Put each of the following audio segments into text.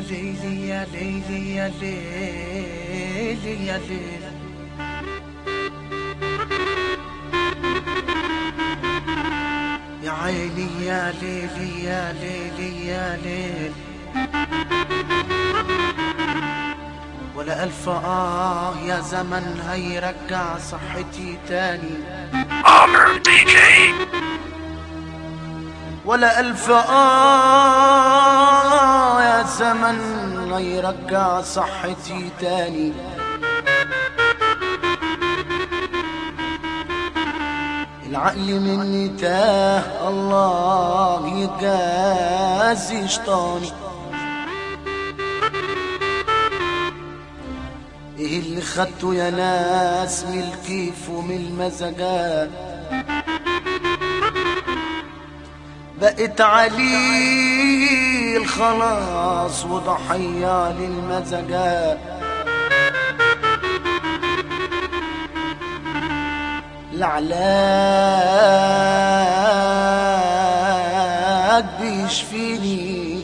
ليلي يا ليلي يا ليلي يا ليلي يا عيني يا ليلي يا ليلي يا ليل ولا ألف آه يا زمن هيرجع صحتي تاني Armor DK. ولا ألف آه يا زمن هيرجع صحتي تاني العقل مني تاه الله يجازي شطاني ايه اللي خدته يا ناس من الكيف ومن المزاجات بقت عليل خلاص وضحية للمزاجات العلاج بيشفيني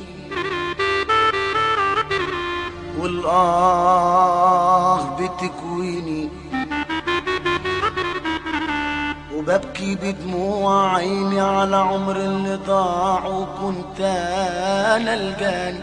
والآه بتكويني وببكي بدموع عيني على عمر اللي ضاع وكنت انا الجاني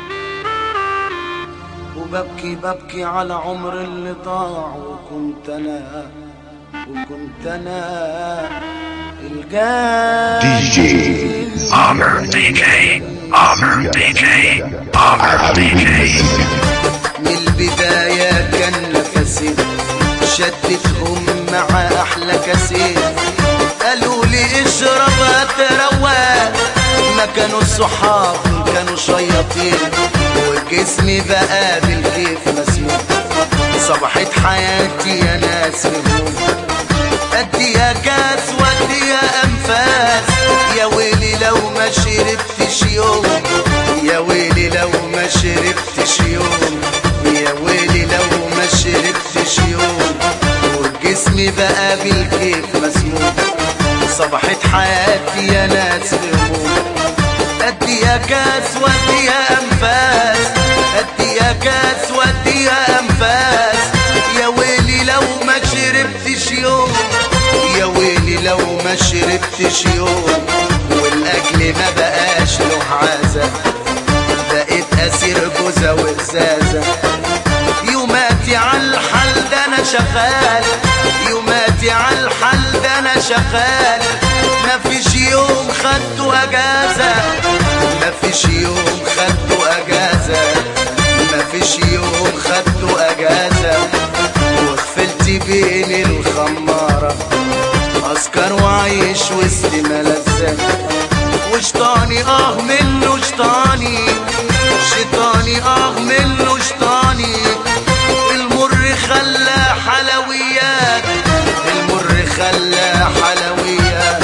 وببكي ببكي على عمر اللي ضاع وكنت انا وكنت انا الجاني DJ Armor DK. Armor DK. Armor DK. من البداية كان نفسي شدتهم مع أحلى كاسين قالوا لي اشرب هتروق ما كانوا الصحاب كانوا شياطين وجسمي بقى بالكيف مسموم صبحت حياتي يا ناس هموم اديها كاس واديها انفاس يا ويلي لو ما شربتش يوم يا ويلي لو ما شربتش يوم يا ويلي لو ما شربتش يوم وجسمي بقى بالكيف مسموم صبحت حياتي يا ناس هموم اديها كاس واديها انفاس اديها كاس واديها انفاس يا ويلي لو ما شربتش يوم يا ويلي لو ما شربتش يوم والاكل ما بقاش له عازه بقيت اسير جوزه وازازه يوماتي على الحال ده انا شغال يوماتي على الحال ده انا شغال مفيش يوم خدته اجازه مفيش يوم خدته اجازه مفيش يوم خدته اجازه وخفلت بين الخماره اسكر وعيش وسط ملذات وشطاني اه منه شطاني شيطاني اه منه شطاني المر خلى حلويات المر خلى حلويات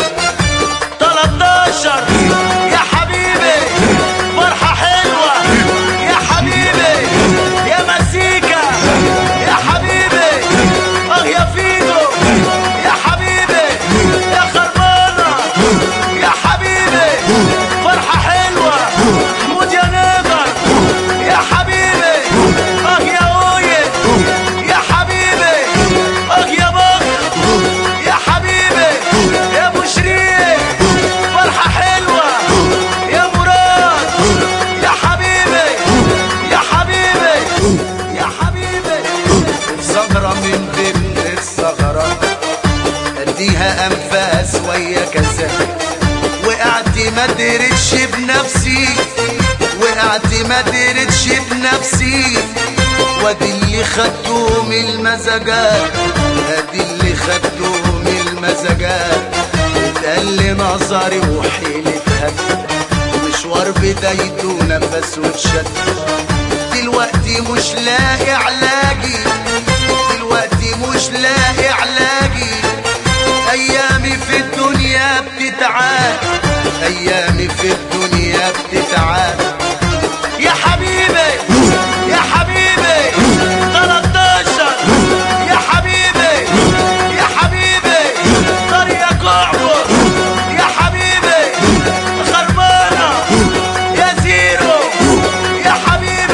13 يا حبيبي فرحة حلوة يا حبيبي يا مسيكة يا حبيبي اه يا فيدو يا حبيبي يا خربانة يا حبيبي فرحة حلوة مود يا نقدر يا حبيبي اه يا اويل يا حبيبي اه يا بكر يا حبيبي يا ابو شريك فرحة حلوة يا مراد يا حبيبي يا حبيبي يا حبيبي الزهرة من ضمن الثغرة اديها انفاس ويا كسل وقعت ما درتش بنفسي وقعت ما درتش بنفسي وادي اللي خدته من المزاجات ادي اللي خدته من المزاجات اتقل لي نظري وحيلة هد مشوار بدايته نفس واتشد دلوقتي مش لاقي علاجي دلوقتي مش لاقي علاجي ايامي في الدنيا بتتعاد ايامي في الدنيا بتتعاد يا حبيبي يا حبيبي 13 يا حبيبي يا حبيبي طريقك اعبر يا حبيبي خربانه يا زيرو يا حبيبي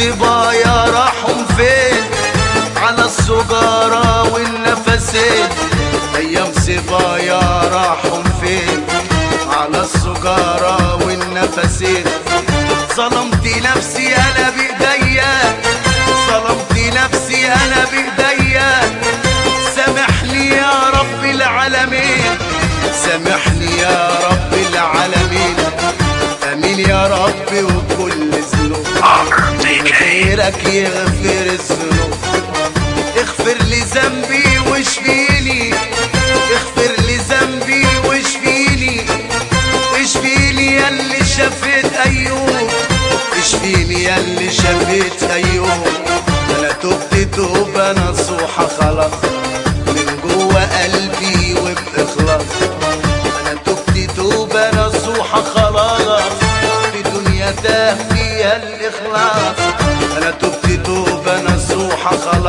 صبايا راحوا فين على السجارة والنفسين ايام صبايا راحوا فين على السجارة والنفسين ظلمت نفسي انا بايديا ظلمت نفسي انا بايديا سامحني يا رب العالمين سامحني يا رب العالمين امين يا رب وكل ذنوب Honor DK. غيرك يغفر الذنوب اغفر لي ذنبي واشفيني اغفر لي ذنبي واشفيني اشفيني يا اللي شفيت ايوب اشفيني يا اللي شفيت ايوب انا تبت توبه نصوحه خلاص من جوه قلبي وباخلاص انا تبت توبه نصوحه خلاص في دنيا تاه فيها الاخلاص انا تبت توبه نصوحه خلاص